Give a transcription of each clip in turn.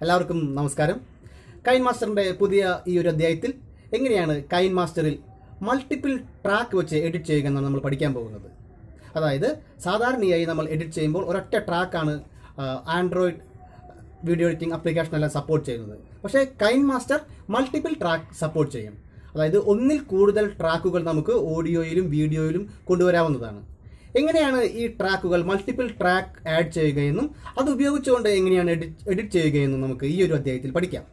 എല്ലാവർക്കും നമസ്കാരം കൈൻ മാസ്റ്ററിന്റെ പുതിയ ഈ ഒരു അധ്യായത്തിൽ എങ്ങനെയാണ് കൈൻ മാസ്റ്ററിൽ മൾട്ടിപ്പിൾ ട്രാക്ക് വെച്ച് എഡിറ്റ് ചെയ്യുക എന്നാണ് നമ്മൾ പഠിക്കാൻ പോകുന്നത് അതായത് സാധാരണയായി നമ്മൾ എഡിറ്റ് ചെയ്യുമ്പോൾ ഒരൊറ്റ ട്രാക്കാണ് ആൻഡ്രോയിഡ് വീഡിയോ എഡിറ്റിംഗ് ആപ്ലിക്കേഷൻ എല്ലാം സപ്പോർട്ട് ചെയ്യുന്നത് പക്ഷേ KineMaster multiple track support ചെയ്യും അതായത് ഒന്നിൽ കൂടുതൽ ട്രാക്കുകൾ നമുക്ക് ഓഡിയോയിലും വീഡിയോയിലും കൊണ്ടുവരാവുന്നതാണ് എങ്ങനെയാണ് ഈ ട്രാക്കുകൾ മൾട്ടിപ്പിൾ ട്രാക്ക് ആഡ് ചെയ്യുകയെന്നും അത് ഉപയോഗിച്ചുകൊണ്ട് എങ്ങനെയാണ് എഡിറ്റ് എഡിറ്റ് ചെയ്യുകയെന്നും നമുക്ക് ഈ ഒരു അധ്യായത്തിൽ പഠിക്കാം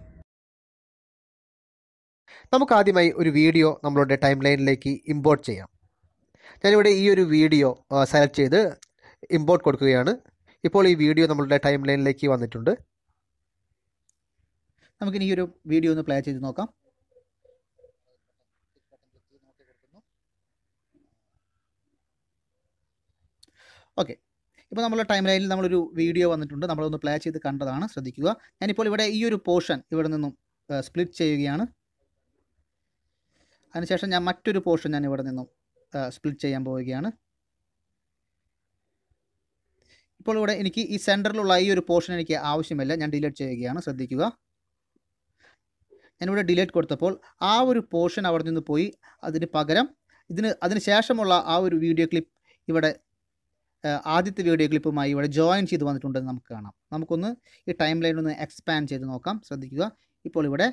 നമുക്ക് ആദ്യമായി ഒരു വീഡിയോ നമ്മളുടെ ടൈം ലൈനിലേക്ക് ഇമ്പോർട്ട് ചെയ്യാം ഞാനിവിടെ ഈ ഒരു വീഡിയോ സെലക്ട് ചെയ്ത് ഇമ്പോർട്ട് കൊടുക്കുകയാണ് ഇപ്പോൾ ഈ വീഡിയോ നമ്മളുടെ ടൈം ലൈനിലേക്ക് വന്നിട്ടുണ്ട് നമുക്കിനി ഈ ഒരു വീഡിയോ ഒന്ന് പ്ലേ ചെയ്ത് നോക്കാം ഓക്കെ ഇപ്പോൾ നമ്മുടെ ടൈം ലൈനിൽ നമ്മളൊരു വീഡിയോ വന്നിട്ടുണ്ട് നമ്മളൊന്ന് പ്ലേ ചെയ്ത് കണ്ടതാണ് ശ്രദ്ധിക്കുക ഞാനിപ്പോൾ ഇവിടെ ഈ ഒരു പോർഷൻ ഇവിടെ നിന്നും സ്പ്ലിറ്റ് ചെയ്യുകയാണ് അതിനുശേഷം ഞാൻ മറ്റൊരു പോർഷൻ ഞാൻ ഇവിടെ നിന്നും സ്പ്ലിറ്റ് ചെയ്യാൻ പോവുകയാണ് ഇപ്പോൾ ഇവിടെ എനിക്ക് ഈ സെൻറ്ററിലുള്ള ഈ ഒരു പോർഷൻ എനിക്ക് ആവശ്യമില്ല ഞാൻ ഡിലീറ്റ് ചെയ്യുകയാണ് ശ്രദ്ധിക്കുക ഞാനിവിടെ ഡിലീറ്റ് കൊടുത്തപ്പോൾ ആ ഒരു പോർഷൻ അവിടെ നിന്ന് പോയി അതിന് പകരം ഇതിന് അതിന് ശേഷമുള്ള ആ ഒരു വീഡിയോ ക്ലിപ്പ് ഇവിടെ ആദ്യത്തെ വീഡിയോ ക്ലിപ്പുമായി ഇവിടെ ജോയിൻ ചെയ്ത് വന്നിട്ടുണ്ടെന്ന് നമുക്ക് കാണാം നമുക്കൊന്ന് ഈ ടൈം ലൈൻ ഒന്ന് എക്സ്പാൻഡ് ചെയ്ത് നോക്കാം ശ്രദ്ധിക്കുക ഇപ്പോൾ ഇവിടെ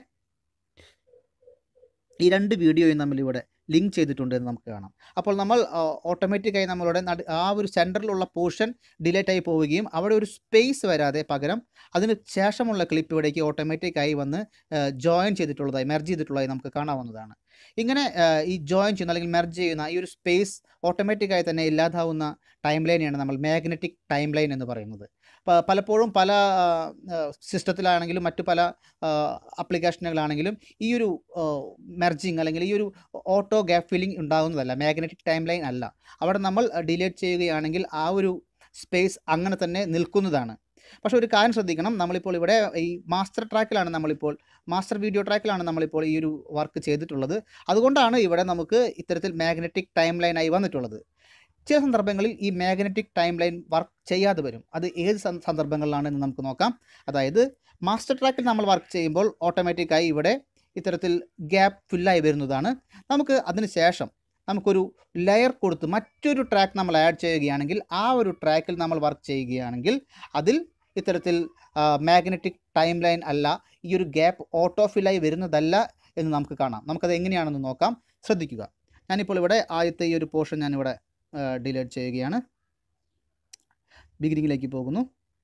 ഈ രണ്ട് വീഡിയോയും തമ്മിൽ ഇവിടെ ലിങ്ക് ചെയ്തിട്ടുണ്ട് എന്ന് നമുക്ക് കാണാം അപ്പോൾ നമ്മൾ ഓട്ടോമാറ്റിക്കായി നമ്മളുടെ ആ ഒരു സെൻറ്ററിലുള്ള പോർഷൻ ഡിലേറ്റ് ആയി പോവുകയും അവിടെ ഒരു സ്പേസ് വരാതെ പകരം അതിന് ശേഷമുള്ള ക്ലിപ്പ് ഇവിടേക്ക് ഓട്ടോമാറ്റിക്കായി വന്ന് ജോയിൻ ചെയ്തിട്ടുള്ളതായി മെർജ് ചെയ്തിട്ടുള്ളതായി നമുക്ക് കാണാവുന്നതാണ് ഇങ്ങനെ ഈ ജോയിൻ ചെയ്യുന്ന അല്ലെങ്കിൽ മെർജ് ചെയ്യുന്ന ഈ ഒരു സ്പേസ് ഓട്ടോമാറ്റിക്കായി തന്നെ ഇല്ലാതാവുന്ന ടൈം ലൈനെയാണ് നമ്മൾ മാഗ്നറ്റിക് ടൈം ലൈൻ എന്ന് പറയുന്നത് പലപ്പോഴും പല സിസ്റ്റത്തിലാണെങ്കിലും മറ്റു പല ആപ്ലിക്കേഷനുകളാണെങ്കിലും ഈ ഒരു മെർജിങ് അല്ലെങ്കിൽ ഈ ഒരു ഓട്ടോ ഗ്യാപ്പ് ഫില്ലിംഗ് ഉണ്ടാകുന്നതല്ല മാഗ്നറ്റിക് ടൈം ലൈൻ അല്ല അവിടെ നമ്മൾ ഡിലീറ്റ് ചെയ്യുകയാണെങ്കിൽ ആ ഒരു സ്പേസ് അങ്ങനെ തന്നെ നിൽക്കുന്നതാണ് പക്ഷേ ഒരു കാര്യം ശ്രദ്ധിക്കണം നമ്മളിപ്പോൾ ഇവിടെ ഈ മാസ്റ്റർ ട്രാക്കിലാണ് നമ്മളിപ്പോൾ മാസ്റ്റർ വീഡിയോ ട്രാക്കിലാണ് നമ്മളിപ്പോൾ ഈ ഒരു വർക്ക് ചെയ്തിട്ടുള്ളത് അതുകൊണ്ടാണ് ഇവിടെ നമുക്ക് ഇത്തരത്തിൽ മാഗ്നറ്റിക് ടൈം ലൈനായി വന്നിട്ടുള്ളത് ചില സന്ദർഭങ്ങളിൽ ഈ മാഗ്നറ്റിക് ടൈം ലൈൻ വർക്ക് ചെയ്യാതെ വരും അത് ഏത് സന്ദർഭങ്ങളിലാണെന്ന് നമുക്ക് നോക്കാം അതായത് മാസ്റ്റർ ട്രാക്കിൽ നമ്മൾ വർക്ക് ചെയ്യുമ്പോൾ ഓട്ടോമാറ്റിക്കായി ഇവിടെ ഇത്തരത്തിൽ ഗ്യാപ്പ് ഫില്ലായി വരുന്നതാണ് നമുക്ക് അതിന് ശേഷം നമുക്കൊരു ലെയർ കൊടുത്ത് മറ്റൊരു ട്രാക്ക് നമ്മൾ ആഡ് ചെയ്യുകയാണെങ്കിൽ ആ ഒരു ട്രാക്കിൽ നമ്മൾ വർക്ക് ചെയ്യുകയാണെങ്കിൽ അതിൽ ഇത്തരത്തിൽ മാഗ്നറ്റിക് ടൈം ലൈൻ അല്ല ഈ ഒരു ഗ്യാപ്പ് ഓട്ടോ ഫില്ലായി വരുന്നതല്ല എന്ന് നമുക്ക് കാണാം നമുക്കത് എങ്ങനെയാണെന്ന് നോക്കാം ശ്രദ്ധിക്കുക ഞാനിപ്പോൾ ഇവിടെ ആദ്യത്തെ ഈ ഒരു പോർഷൻ ഞാനിവിടെ ഡിലീറ്റ് ചെയ്യുകയാണ് ബിഗിനിങ്ങിലേക്ക് പോകുന്നു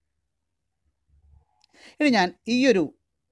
ഇനി ഞാൻ ഈ ഒരു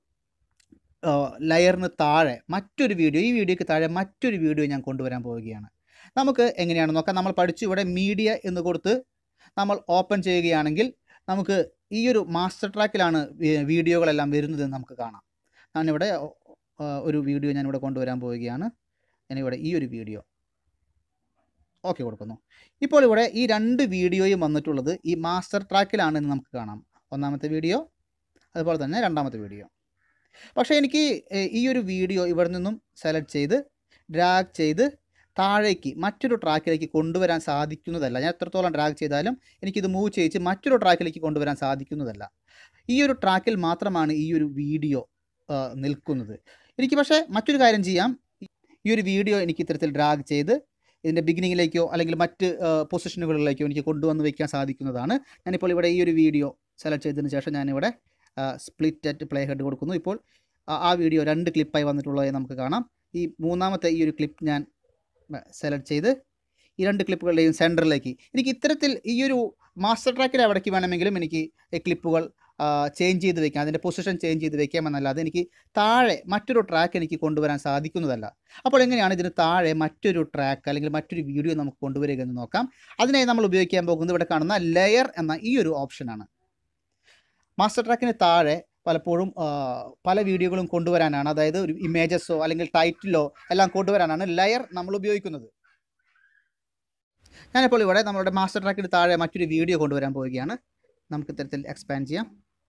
ലെയറിന് താഴെ മറ്റൊരു വീഡിയോ ഈ വീഡിയോയ്ക്ക് താഴെ മറ്റൊരു വീഡിയോ ഞാൻ കൊണ്ടുവരാൻ പോവുകയാണ് നമുക്ക് എങ്ങനെയാണ് നോക്കാം നമ്മൾ പഠിച്ചു ഇവിടെ മീഡിയ എന്ന് കൊടുത്ത് നമ്മൾ ഓപ്പൺ ചെയ്യുകയാണെങ്കിൽ നമുക്ക് ഈ ഒരു മാസ്റ്റർ ട്രാക്കിലാണ് വീഡിയോകളെല്ലാം വരുന്നതെന്ന് നമുക്ക് കാണാം ഞാനിവിടെ ഒരു വീഡിയോ ഞാനിവിടെ കൊണ്ടുവരാൻ പോവുകയാണ് ഞാനിവിടെ ഈ ഒരു വീഡിയോ ഓക്കെ കൊടുക്കുന്നു ഇപ്പോൾ ഇവിടെ ഈ രണ്ട് വീഡിയോയും വന്നിട്ടുള്ളത് ഈ മാസ്റ്റർ ട്രാക്കിലാണെന്ന് നമുക്ക് കാണാം ഒന്നാമത്തെ വീഡിയോ അതുപോലെ തന്നെ രണ്ടാമത്തെ വീഡിയോ പക്ഷേ എനിക്ക് ഈ ഒരു വീഡിയോ ഇവിടെ നിന്നും സെലക്ട് ചെയ്ത് ഡ്രാഗ് ചെയ്ത് താഴേക്ക് മറ്റൊരു ട്രാക്കിലേക്ക് കൊണ്ടുവരാൻ സാധിക്കുന്നതല്ല ഞാൻ എത്രത്തോളം ഡ്രാഗ് ചെയ്താലും എനിക്കിത് മൂവ് ചെയ്യിച്ച് മറ്റൊരു ട്രാക്കിലേക്ക് കൊണ്ടുവരാൻ സാധിക്കുന്നതല്ല ഈ ഒരു ട്രാക്കിൽ മാത്രമാണ് ഈ ഒരു വീഡിയോ നിൽക്കുന്നത് എനിക്ക് പക്ഷേ മറ്റൊരു കാര്യം ചെയ്യാം ഈ ഒരു വീഡിയോ എനിക്ക് ഇത്തരത്തിൽ ഡ്രാഗ് ചെയ്ത് ഇതിൻ്റെ ബിഗിനിങ്ങിലേക്കോ അല്ലെങ്കിൽ മറ്റ് പൊസിഷനുകളിലേക്കോ എനിക്ക് കൊണ്ടുവന്ന് വയ്ക്കാൻ സാധിക്കുന്നതാണ് ഞാനിപ്പോൾ ഇവിടെ ഈ ഒരു വീഡിയോ സെലക്ട് ചെയ്തതിന് ശേഷം ഞാനിവിടെ സ്പ്ലിറ്റ് അറ്റ് പ്ലേ ഹെഡ് കൊടുക്കുന്നു ഇപ്പോൾ ആ വീഡിയോ രണ്ട് ക്ലിപ്പായി വന്നിട്ടുള്ളതായി നമുക്ക് കാണാം ഈ മൂന്നാമത്തെ ഈ ഒരു ക്ലിപ്പ് ഞാൻ സെലക്ട് ചെയ്ത് ഈ രണ്ട് ക്ലിപ്പുകളുടെയും സെൻറ്ററിലേക്ക് എനിക്ക് ഇത്തരത്തിൽ ഈ ഒരു മാസ്റ്റർ ട്രാക്കിൽ എവിടേക്ക് വേണമെങ്കിലും എനിക്ക് ക്ലിപ്പുകൾ ചേഞ്ച് ചെയ്ത് വെക്കാം അതിൻ്റെ പൊസിഷൻ ചേഞ്ച് ചെയ്ത് വെക്കാമെന്നല്ലാതെ എനിക്ക് താഴെ മറ്റൊരു ട്രാക്ക് എനിക്ക് കൊണ്ടുവരാൻ സാധിക്കുന്നതല്ല അപ്പോൾ എങ്ങനെയാണ് ഇതിന് താഴെ മറ്റൊരു ട്രാക്ക് അല്ലെങ്കിൽ മറ്റൊരു വീഡിയോ നമുക്ക് കൊണ്ടുവരിക എന്ന് നോക്കാം അതിനായി നമ്മൾ ഉപയോഗിക്കാൻ പോകുന്നത് ഇവിടെ കാണുന്ന ലെയർ എന്ന ഈ ഒരു ഓപ്ഷനാണ് മാസ്റ്റർ ട്രാക്കിന് താഴെ പലപ്പോഴും പല വീഡിയോകളും കൊണ്ടുവരാനാണ് അതായത് ഒരു ഇമേജസോ അല്ലെങ്കിൽ ടൈറ്റിലോ എല്ലാം കൊണ്ടുവരാനാണ് ലെയർ നമ്മൾ ഉപയോഗിക്കുന്നത് ഞാനിപ്പോൾ ഇവിടെ നമ്മളുടെ മാസ്റ്റർ ട്രാക്കിന് താഴെ മറ്റൊരു വീഡിയോ കൊണ്ടുവരാൻ പോവുകയാണ് നമുക്ക് ഇത്തരത്തിൽ എക്സ്പാൻഡ് ചെയ്യാം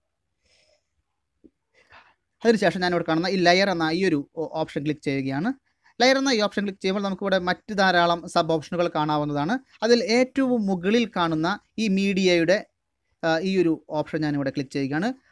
അതിനുശേഷം ഞാനിവിടെ കാണുന്ന ഈ ലെയർ എന്ന ഈ ഒരു ഓപ്ഷൻ ക്ലിക്ക് ചെയ്യുകയാണ് ലെയർ എന്ന ഈ ഓപ്ഷൻ ക്ലിക്ക് ചെയ്യുമ്പോൾ നമുക്കിവിടെ മറ്റ് ധാരാളം സബ് ഓപ്ഷനുകൾ കാണാവുന്നതാണ് അതിൽ ഏറ്റവും മുകളിൽ കാണുന്ന ഈ മീഡിയയുടെ ആ, ഈ ഒരു ഓപ്ഷൻ ഞാനിവിടെ ക്ലിക്ക് ചെയ്യുകയാണ്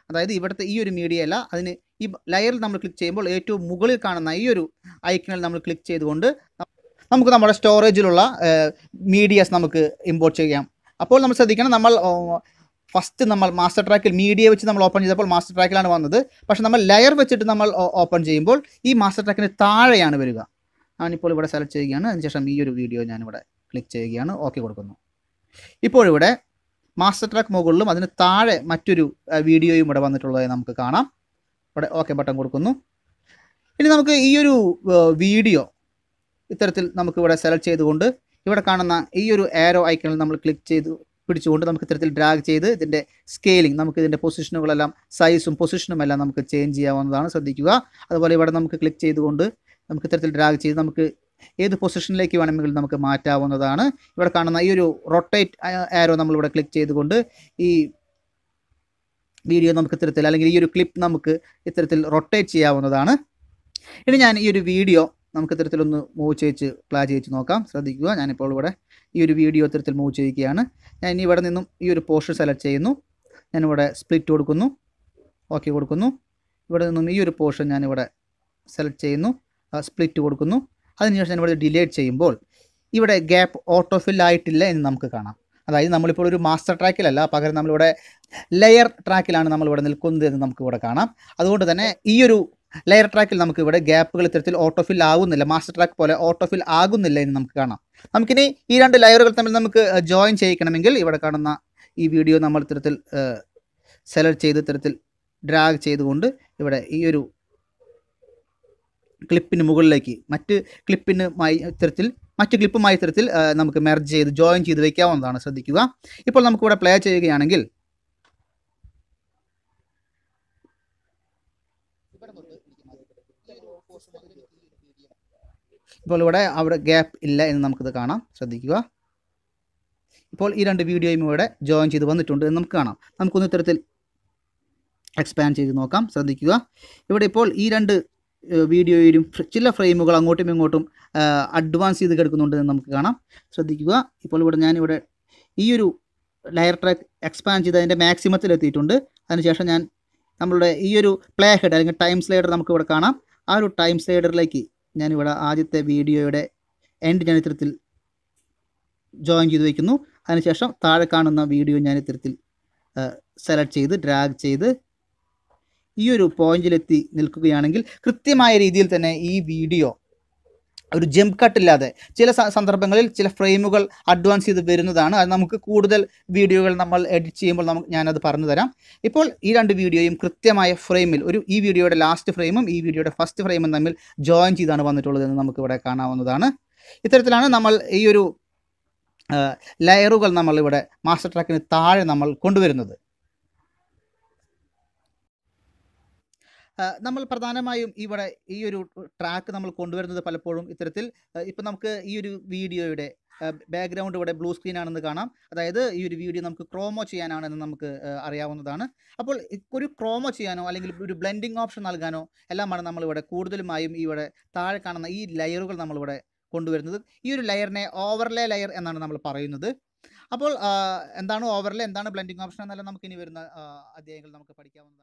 അതായത് ഇവിടുത്തെ ഈ ഒരു മീഡിയ അല്ല അതിന് ഈ ലെയറിൽ നമ്മൾ ക്ലിക്ക് ചെയ്യുമ്പോൾ ഏറ്റവും മുകളിൽ കാണുന്ന ഈ ഒരു ഐക്കണിൽ നമ്മൾ ക്ലിക്ക് ചെയ്തുകൊണ്ട് നമുക്ക് നമ്മുടെ സ്റ്റോറേജിലുള്ള മീഡിയസ് നമുക്ക് ഇമ്പോർട്ട് ചെയ്യാം അപ്പോൾ നമ്മൾ ശ്രദ്ധിക്കണം നമ്മൾ ഫസ്റ്റ് നമ്മൾ മാസ്റ്റർ ട്രാക്കിൽ മീഡിയ വെച്ച് നമ്മൾ ഓപ്പൺ ചെയ്തപ്പോൾ മാസ്റ്റർ ട്രാക്കിലാണ് വന്നത് പക്ഷേ നമ്മൾ ലെയർ വെച്ചിട്ട് നമ്മൾ ഓപ്പൺ ചെയ്യുമ്പോൾ ഈ മാസ്റ്റർ ട്രാക്കിന് താഴെയാണ് വരിക ഞാനിപ്പോൾ ഇവിടെ സെലക്ട് ചെയ്യുകയാണ് അതിനുശേഷം ഈ ഒരു വീഡിയോ ഞാനിവിടെ ക്ലിക്ക് ചെയ്യുകയാണ് ഓക്കെ കൊടുക്കുന്നു ഇപ്പോൾ ഇവിടെ മാസ്റ്റർ ട്രാക്ക് മുകളിലും അതിന് താഴെ മറ്റൊരു ആ, വീഡിയോയും ഇവിടെ വന്നിട്ടുള്ളതായി നമുക്ക് കാണാം ഇവിടെ ഓക്കെ ബട്ടൺ കൊടുക്കുന്നു ഇനി നമുക്ക് ഈ ഒരു ആ, വീഡിയോ ഇത്തരത്തിൽ നമുക്ക് ഇവിടെ സെലക്ട് ചെയ്തുകൊണ്ട് ഇവിടെ കാണുന്ന ഈ ഒരു ആരോ ഐക്കണിൽ നമ്മൾ ക്ലിക്ക് ചെയ്ത് പിടിച്ചുകൊണ്ട് നമുക്ക് ഇത്തരത്തിൽ ഡ്രാഗ് ചെയ്ത് ഇതിൻ്റെ സ്കെയിലിംഗ് നമുക്ക് ഇതിൻ്റെ പൊസിഷനുകളെല്ലാം സൈസും പൊസിഷനും എല്ലാം നമുക്ക് ചേഞ്ച് ചെയ്യാവുന്നതാണ് ശ്രദ്ധിക്കുക അതുപോലെ ഇവിടെ നമുക്ക് ക്ലിക്ക് ചെയ്തുകൊണ്ട് നമുക്ക് ഇത്തരത്തിൽ ഡ്രാഗ് ചെയ്ത് നമുക്ക് ഏത് പൊസിഷനിലേക്ക് വേണമെങ്കിലും നമുക്ക് മാറ്റാവുന്നതാണ് ഇവിടെ കാണുന്ന ഈ ഒരു റൊട്ടേറ്റ് ആരോ നമ്മളിവിടെ ക്ലിക്ക് ചെയ്തുകൊണ്ട് ഈ വീഡിയോ നമുക്ക് ഇത്തരത്തിൽ അല്ലെങ്കിൽ ഈ ഒരു ക്ലിപ്പ് നമുക്ക് ഇത്തരത്തിൽ റൊട്ടേറ്റ് ചെയ്യാവുന്നതാണ് ഇനി ഞാൻ ഈ ഒരു വീഡിയോ നമുക്ക് ഇത്തരത്തിലൊന്ന് മൂവ് ചെയ്ച്ച് പ്ലാ ചെയ്ച്ച് നോക്കാം ശ്രദ്ധിക്കുക ഞാനിപ്പോൾ ഇവിടെ ഈ ഒരു വീഡിയോ ഇത്തരത്തിൽ മൂവ് ചെയ്യുകയാണ് ഞാൻ ഇനി ഇവിടെ നിന്നും ഈ ഒരു പോർഷൻ സെലക്ട് ചെയ്യുന്നു ഞാനിവിടെ സ്പ്ലിറ്റ് കൊടുക്കുന്നു ഓക്കെ കൊടുക്കുന്നു ഇവിടെ നിന്നും ഈ ഒരു പോർഷൻ ഞാനിവിടെ സെലക്ട് ചെയ്യുന്നു സ്പ്ലിറ്റ് കൊടുക്കുന്നു അതിനുശേഷം ഞാൻ ഇവിടെ ഡിലേറ്റ് ചെയ്യുമ്പോൾ ഇവിടെ ഗ്യാപ്പ് ഓട്ടോ ഫിൽ ആയിട്ടില്ല എന്ന് നമുക്ക് കാണാം അതായത് നമ്മളിപ്പോൾ ഒരു മാസ്റ്റർ ട്രാക്കിലല്ല പകരം നമ്മളിവിടെ ലെയർ ട്രാക്കിലാണ് നമ്മളിവിടെ നിൽക്കുന്നത് എന്ന് നമുക്ക് ഇവിടെ കാണാം അതുകൊണ്ട് തന്നെ ഈ ഒരു ലെയർ ട്രാക്കിൽ നമുക്ക് ഇവിടെ ഗ്യാപ്പുകൾ ഇത്തരത്തിൽ ഓട്ടോ ഫിൽ ആകുന്നില്ല മാസ്റ്റർ ട്രാക്ക് പോലെ ഓട്ടോ ഫിൽ ആകുന്നില്ല എന്ന് നമുക്ക് കാണാം നമുക്കിനി ഈ രണ്ട് ലെയറുകൾ തമ്മിൽ നമുക്ക് ജോയിൻ ചെയ്യിക്കണമെങ്കിൽ ഇവിടെ കാണുന്ന ഈ വീഡിയോ നമ്മൾ ഇത്തരത്തിൽ സെലക്ട് ചെയ്ത് ഇത്തരത്തിൽ ഡ്രാഗ് ചെയ്തുകൊണ്ട് ഇവിടെ ഈ ഒരു ക്ലിപ്പിന് മുകളിലേക്ക് മറ്റ് ക്ലിപ്പിനുമായി ഇത്തരത്തിൽ മറ്റ് ക്ലിപ്പുമായി ഇത്തരത്തിൽ ആ, നമുക്ക് മെർജ് ചെയ്ത് ജോയിൻ ചെയ്ത് വെക്കാവുന്നതാണ് ശ്രദ്ധിക്കുക ഇപ്പോൾ നമുക്കിവിടെ പ്ലേ ചെയ്യുകയാണെങ്കിൽ ഇപ്പോൾ ഇവിടെ അവിടെ ഗ്യാപ്പ് ഇല്ല എന്ന് നമുക്കിത് കാണാം ശ്രദ്ധിക്കുക ഇപ്പോൾ ഈ രണ്ട് വീഡിയോയും ഇവിടെ ജോയിൻ ചെയ്ത് വന്നിട്ടുണ്ട് എന്ന് നമുക്ക് കാണാം നമുക്കൊന്ന് ഇത്തരത്തിൽ എക്സ്പാൻഡ് ചെയ്ത് നോക്കാം ശ്രദ്ധിക്കുക ഇവിടെ ഇപ്പോൾ ഈ രണ്ട് ഏഹ്, വീഡിയോയിലും ഫ്ര- ചില ഫ്രെയിമുകൾ അങ്ങോട്ടും ഇങ്ങോട്ടും അഡ്വാൻസ് ചെയ്ത് കിടക്കുന്നുണ്ട് എന്ന് നമുക്ക് കാണാം ശ്രദ്ധിക്കുക ഇപ്പോൾ ഇവിടെ ഞാനിവിടെ ഈ ഒരു ലെയർ ട്രാക്ക് എക്സ്പാൻഡ് ചെയ്ത് അതിൻ്റെ മാക്സിമത്തിൽ എത്തിയിട്ടുണ്ട് അതിനുശേഷം ഞാൻ നമ്മളുടെ ഈ ഒരു പ്ലേ ഹെഡ് അല്ലെങ്കിൽ ടൈം സ്ലൈഡർ നമുക്ക് ഇവിടെ കാണാം ആ ഒരു ടൈം സ്ലൈഡറിലേക്ക് ഞാനിവിടെ ആദ്യത്തെ വീഡിയോയുടെ എൻഡ് ഞാൻ ഇത്തരത്തിൽ ജോയിൻ ചെയ്ത് വയ്ക്കുന്നു അതിനുശേഷം താഴെ കാണുന്ന വീഡിയോ ഞാൻ ഇത്തരത്തിൽ സെലക്ട് ചെയ്ത് ഡ്രാഗ് ചെയ്ത് ഈ ഒരു പോയിന്റിലെത്തി നിൽക്കുകയാണെങ്കിൽ കൃത്യമായ രീതിയിൽ തന്നെ ഈ വീഡിയോ ഒരു ജംപ് കട്ടില്ലാതെ ചില സ- സന്ദർഭങ്ങളിൽ ചില ഫ്രെയിമുകൾ അഡ്വാൻസ് ചെയ്ത് വരുന്നതാണ് അത് നമുക്ക് കൂടുതൽ വീഡിയോകൾ നമ്മൾ എഡിറ്റ് ചെയ്യുമ്പോൾ നമുക്ക് ഞാനത് പറഞ്ഞു തരാം ഇപ്പോൾ ഈ രണ്ട് വീഡിയോയും കൃത്യമായ ഫ്രെയിമിൽ ഒരു ഈ വീഡിയോയുടെ ലാസ്റ്റ് ഫ്രെയിമും ഈ വീഡിയോയുടെ ഫസ്റ്റ് ഫ്രെയിമും തമ്മിൽ ജോയിൻ ചെയ്താണ് വന്നിട്ടുള്ളത് എന്ന് നമുക്ക് ഇവിടെ കാണാവുന്നതാണ് ഇത്തരത്തിലാണ് നമ്മൾ ഈ ഒരു ലെയറുകൾ നമ്മൾ ഇവിടെ മാസ്റ്റർ ട്രാക്കിന് താഴെ നമ്മൾ കൊണ്ടുവരുന്നത് ആ, നമ്മൾ പ്രധാനമായും ഇവിടെ ഈ ഒരു ട്രാക്ക് നമ്മൾ കൊണ്ടുവരുന്നത് പലപ്പോഴും ഇത്തരത്തിൽ ഇപ്പം നമുക്ക് ഈ ഒരു വീഡിയോയുടെ ബാക്ക്ഗ്രൗണ്ട് ഇവിടെ ബ്ലൂ സ്ക്രീൻ ആണെന്ന് കാണാം അതായത് ഈ ഒരു വീഡിയോ നമുക്ക് ക്രോമോ ചെയ്യാനാണെന്ന് നമുക്ക് ആ, അറിയാവുന്നതാണ് അപ്പോൾ ഇ- ഒരു ക്രോമോ ചെയ്യാനോ അല്ലെങ്കിൽ ഒരു ബ്ലെൻഡിങ് ഓപ്ഷൻ നൽകാനോ എല്ലാമാണ് നമ്മളിവിടെ കൂടുതലുമായും ഇവിടെ താഴെ കാണുന്ന ഈ ലെയറുകൾ നമ്മളിവിടെ കൊണ്ടുവരുന്നത് ഈ ഒരു ലെയറിനെ ഓവർലേ ലെയർ എന്നാണ് നമ്മൾ പറയുന്നത് അപ്പോൾ ആ, എന്താണ് ഓവർലേ എന്താണ് ബ്ലെൻഡിങ് ഓപ്ഷൻ എന്നെല്ലാം നമുക്ക് ഇനി വരുന്ന ആ, അധ്യായങ്ങൾ നമുക്ക് പഠിക്കാവുന്നതാണ്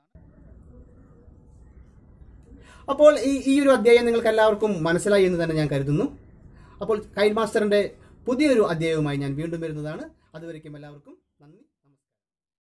അപ്പോൾ ഈ ഈ ഒരു അധ്യായം നിങ്ങൾക്ക് എല്ലാവർക്കും മനസ്സിലായി എന്ന് തന്നെ ഞാൻ കരുതുന്നു അപ്പോൾ കൈൻ മാസ്റ്ററിന്റെ പുതിയൊരു അധ്യായവുമായി ഞാൻ വീണ്ടും വരുന്നതാണ് അതുവരയ്ക്കും എല്ലാവർക്കും നന്ദി